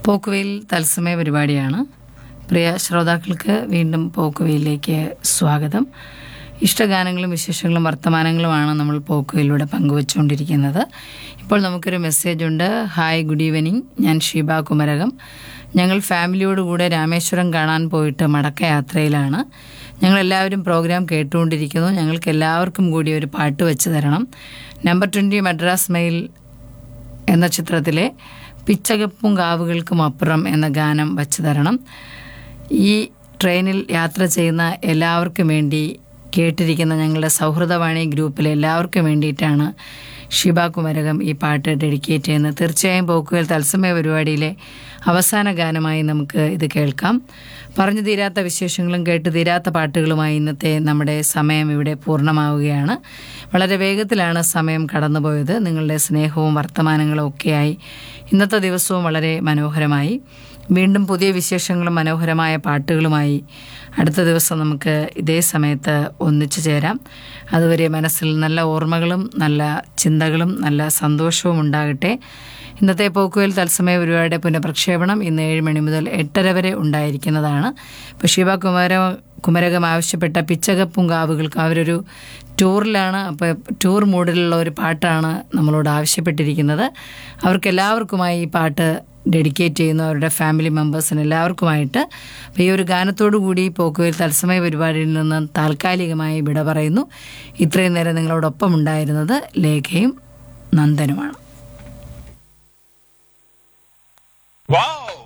പോക്കുവെയിൽ തത്സമയ പരിപാടിയാണ് പ്രിയ ശ്രോതാക്കൾക്ക് വീണ്ടും പോക്കുവെയിലേക്ക് സ്വാഗതം ഇഷ്ടഗാനങ്ങളും വിശേഷങ്ങളും വർത്തമാനങ്ങളുമാണ് നമ്മൾ പോക്കുവയിലൂടെ പങ്കുവച്ചുകൊണ്ടിരിക്കുന്നത് ഇപ്പോൾ നമുക്കൊരു മെസ്സേജ് ഉണ്ട് ഹായ് ഗുഡ് ഈവനിങ് ഞാൻ ഷീബ കുമരകം ഞങ്ങൾ ഫാമിലിയോടുകൂടെ രാമേശ്വരം കാണാൻ പോയിട്ട് മടക്കയാത്രയിലാണ് ഞങ്ങളെല്ലാവരും പ്രോഗ്രാം കേട്ടുകൊണ്ടിരിക്കുന്നു ഞങ്ങൾക്ക് എല്ലാവർക്കും കൂടി ഒരു പാട്ട് വെച്ച് തരണം നമ്പർ ട്വൻറ്റി മദ്രാസ് മെയിൽ എന്ന ചിത്രത്തിലെ പിച്ചകപ്പും കാവുകൾക്കും അപ്പുറം എന്ന ഗാനം വച്ചു തരണം ഈ ട്രെയിനിൽ യാത്ര ചെയ്യുന്ന എല്ലാവർക്കും വേണ്ടി കേട്ടിരിക്കുന്ന ഞങ്ങളുടെ സൗഹൃദവാണി ഗ്രൂപ്പിലെ എല്ലാവർക്കും വേണ്ടിയിട്ടാണ് ഷിബ കുമരകം ഈ പാട്ട് ഡെഡിക്കേറ്റ് ചെയ്യുന്നത് തീർച്ചയായും പോക്കുവൽ തത്സമയ പരിപാടിയിലെ അവസാന ഗാനമായി നമുക്ക് ഇത് കേൾക്കാം പറഞ്ഞു തീരാത്ത വിശേഷങ്ങളും കേട്ട് തീരാത്ത പാട്ടുകളുമായി ഇന്നത്തെ നമ്മുടെ സമയം ഇവിടെ പൂർണ്ണമാവുകയാണ് വളരെ വേഗത്തിലാണ് സമയം കടന്നുപോയത് നിങ്ങളുടെ സ്നേഹവും വർത്തമാനങ്ങളും ഒക്കെയായി ഇന്നത്തെ ദിവസവും വളരെ മനോഹരമായി വീണ്ടും പുതിയ വിശേഷങ്ങളും മനോഹരമായ പാട്ടുകളുമായി അടുത്ത ദിവസം നമുക്ക് ഇതേ സമയത്ത് ഒന്നിച്ചു ചേരാം അതുവരെ മനസ്സിൽ നല്ല ഓർമ്മകളും നല്ല ചിന്തകളും നല്ല സന്തോഷവും ഉണ്ടാകട്ടെ ഇന്നത്തെ പോക്കുവൽ തത്സമയ പരിപാടിയുടെ പുനഃപ്രക്ഷേപണം ഇന്ന് ഏഴ് മണി മുതൽ എട്ടര വരെ ഉണ്ടായിരിക്കുന്നതാണ് ഇപ്പോൾ ശിവ കുമാര കുമരകം ആവശ്യപ്പെട്ട പിച്ചകപ്പുങ്കാവുകൾക്ക് അവരൊരു ടൂറിലാണ് അപ്പോൾ ടൂർ മൂഡിലുള്ള ഒരു പാട്ടാണ് നമ്മളോട് ആവശ്യപ്പെട്ടിരിക്കുന്നത് അവർക്ക് എല്ലാവർക്കുമായി ഈ പാട്ട് ഡെഡിക്കേറ്റ് ചെയ്യുന്നു അവരുടെ ഫാമിലി മെമ്പേഴ്സിന് എല്ലാവർക്കുമായിട്ട് അപ്പോൾ ഈ ഒരു ഗാനത്തോടു കൂടി പോക്കുവയിൽ തത്സമയ പരിപാടിയിൽ നിന്ന് താൽക്കാലികമായി വിട പറയുന്നു ഇത്രയും നേരം നിങ്ങളോടൊപ്പം ഉണ്ടായിരുന്നത് ലേഖയും നന്ദനുമാണ് Wow!